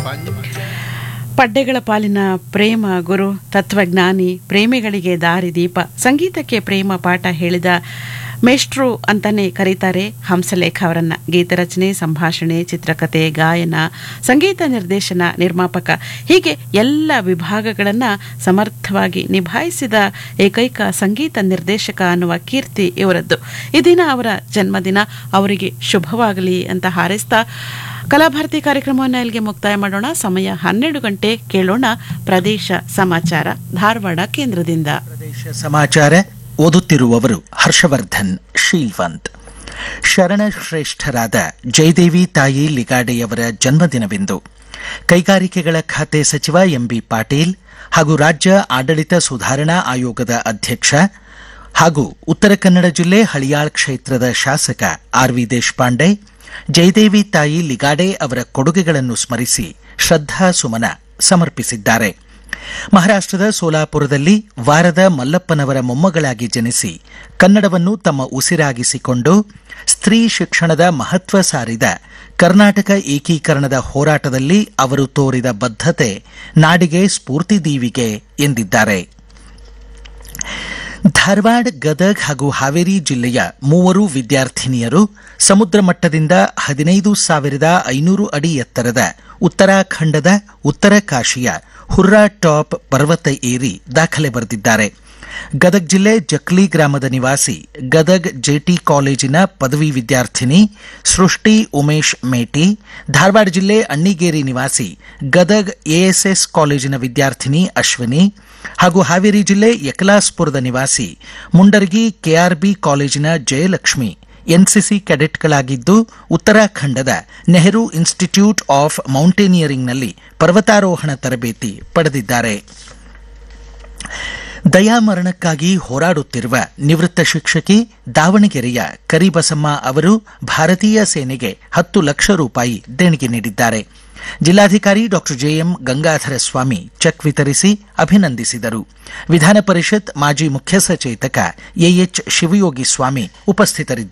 ಪಡ್ಡೆಗಳ ಪಾಲಿನ ಪ್ರೇಮ ಗುರು ತತ್ವಜ್ಞಾನಿ ಪ್ರೇಮಿಗಳಿಗೆ ದಾರಿದೀಪ ಸಂಗೀತಕ್ಕೆ ಪ್ರೇಮ ಪಾಠ ಹೇಳಿದ ಮೇಷ್ಟ್ರು ಅಂತಾನೆ ಕರೀತಾರೆ ಹಂಸಲೇಖ ಅವರನ್ನ ಗೀತರಚನೆ ಸಂಭಾಷಣೆ ಚಿತ್ರಕಥೆ ಗಾಯನ ಸಂಗೀತ ನಿರ್ದೇಶನ ನಿರ್ಮಾಪಕ ಹೀಗೆ ಎಲ್ಲ ವಿಭಾಗಗಳನ್ನು ಸಮರ್ಥವಾಗಿ ನಿಭಾಯಿಸಿದ ಏಕೈಕ ಸಂಗೀತ ನಿರ್ದೇಶಕ ಅನ್ನುವ ಕೀರ್ತಿ ಇವರದ್ದು ಈ ದಿನ ಅವರ ಜನ್ಮದಿನ ಅವರಿಗೆ ಶುಭವಾಗಲಿ ಅಂತ ಹಾರೈಸ್ತಾ ಕಲಾಭಾರತಿ ಕಾರ್ಯಕ್ರಮವನ್ನು ಇಲ್ಲಿಗೆ ಮುಕ್ತಾಯ ಮಾಡೋಣ ಸಮಯ ಹನ್ನೆರಡು ಗಂಟೆ ಕೇಳೋಣ ಪ್ರದೇಶ ಸಮಾಚಾರ ಧಾರವಾಡ ಕೇಂದ್ರದಿಂದ ಪ್ರದೇಶ ಸಮಾಚಾರ ಓದುತ್ತಿರುವವರು ಹರ್ಷವರ್ಧನ್ ಶೀಲ್ವಂತ್ ಶರಣ ಶ್ರೇಷ್ಠರಾದ ಜಯದೇವಿ ತಾಯಿ ಲಿಗಾಡೆಯವರ ಜನ್ಮದಿನವಿಂದು ಕೈಗಾರಿಕೆಗಳ ಖಾತೆ ಸಚಿವ ಎಂಬಿ ಪಾಟೀಲ್ ಹಾಗೂ ರಾಜ್ಯ ಆಡಳಿತ ಸುಧಾರಣಾ ಆಯೋಗದ ಅಧ್ಯಕ್ಷ ಹಾಗೂ ಉತ್ತರ ಕನ್ನಡ ಜಿಲ್ಲೆ ಹಳಿಯಾಳ್ ಕ್ಷೇತ್ರದ ಶಾಸಕ ಆರ್ ವಿ ದೇಶಪಾಂಡೆ ಜಯದೇವಿ ತಾಯಿ ಲಿಗಾಡೆ ಅವರ ಕೊಡುಗೆಗಳನ್ನು ಸ್ಮರಿಸಿ ಶ್ರದ್ಧಾ ಸುಮನ ಸಮರ್ಪಿಸಿದ್ದಾರೆ ಮಹಾರಾಷ್ಟ್ರದ ಸೋಲಾಪುರದಲ್ಲಿ ವಾರದ ಮಲ್ಲಪ್ಪನವರ ಮೊಮ್ಮಗಳಾಗಿ ಜನಿಸಿ ಕನ್ನಡವನ್ನು ತಮ್ಮ ಉಸಿರಾಗಿಸಿಕೊಂಡು ಸ್ತ್ರೀ ಶಿಕ್ಷಣದ ಮಹತ್ವ ಸಾರಿದ ಕರ್ನಾಟಕ ಏಕೀಕರಣದ ಹೋರಾಟದಲ್ಲಿ ಅವರು ತೋರಿದ ಬದ್ಧತೆ ನಾಡಿಗೆ ಸ್ಫೂರ್ತಿದೀವಿಗೆ ಎಂದಿದ್ದಾರೆ ಧಾರವಾಡ ಗದಗ್ ಹಾಗೂ ಹಾವೇರಿ ಜಿಲ್ಲೆಯ ಮೂವರು ವಿದ್ಯಾರ್ಥಿನಿಯರು ಸಮುದ್ರ ಮಟ್ಟದಿಂದ ಹದಿನೈದು ಸಾವಿರದ ಐನೂರು ಅಡಿ ಎತ್ತರದ ಉತ್ತರಾಖಂಡದ ಉತ್ತರ ಕಾಶಿಯ ಹುರ್ರಾ ಟಾಪ್ ಪರ್ವತ ಏರಿ ದಾಖಲೆ ಬರೆದಿದ್ದಾರೆ ಗದಗ್ ಜಿಲ್ಲೆ ಜಕ್ಲಿ ಗ್ರಾಮದ ನಿವಾಸಿ ಗದಗ್ ಜೆಟಿ ಕಾಲೇಜಿನ ಪದವಿ ವಿದ್ಯಾರ್ಥಿನಿ ಸೃಷ್ಟಿ ಉಮೇಶ್ ಮೇಟಿ ಧಾರವಾಡ ಜಿಲ್ಲೆ ಅಣ್ಣಿಗೇರಿ ನಿವಾಸಿ ಗದಗ್ ಎಎಸ್ಎಸ್ ಕಾಲೇಜಿನ ವಿದ್ಯಾರ್ಥಿನಿ ಅಶ್ವಿನಿ ಹಾಗೂ ಹಾವೇರಿ ಜಿಲ್ಲೆ ಯಕ್ಲಾಸ್ಪುರದ ನಿವಾಸಿ ಮುಂಡರ್ಗಿ ಕೆಆರ್ಬಿ ಕಾಲೇಜಿನ ಜಯಲಕ್ಷ್ಮಿ ಎನ್ಸಿಸಿ ಕೆಡೆಟ್ಗಳಾಗಿದ್ದು ಉತ್ತರಾಖಂಡದ ನೆಹರು ಇನ್ಸ್ಟಿಟ್ಯೂಟ್ ಆಫ್ ಮೌಂಟೇನಿಯರಿಂಗ್ನಲ್ಲಿ ಪರ್ವತಾರೋಹಣ ತರಬೇತಿ ಪಡೆದಿದ್ದಾರೆ ದಯಾಮರಣಕ್ಕಾಗಿ ಹೋರಾಡುತ್ತಿರುವ ನಿವೃತ್ತ ಶಿಕ್ಷಕಿ ದಾವಣಗೆರೆಯ ಕರಿಬಸಮ್ಮ ಅವರು ಭಾರತೀಯ ಸೇನೆಗೆ ಹತ್ತು ಲಕ್ಷ ರೂಪಾಯಿ ದೇಣಿಗೆ ನೀಡಿದ್ದಾರೆ ಜಿಲ್ಲಾಧಿಕಾರಿ ಡಾ ಜೆಎಂ ಗಂಗಾಧರ ಸ್ವಾಮಿ ಚೆಕ್ ವಿತರಿಸಿ ಅಭಿನಂದಿಸಿದರು ವಿಧಾನ ಪರಿಷತ್ ಮಾಜಿ ಮುಖ್ಯ ಸಚೇತಕ ಎಎಚ್ ಶಿವಯೋಗಿ ಸ್ವಾಮಿ ಉಪಸ್ಥಿತರಿದ್ದರು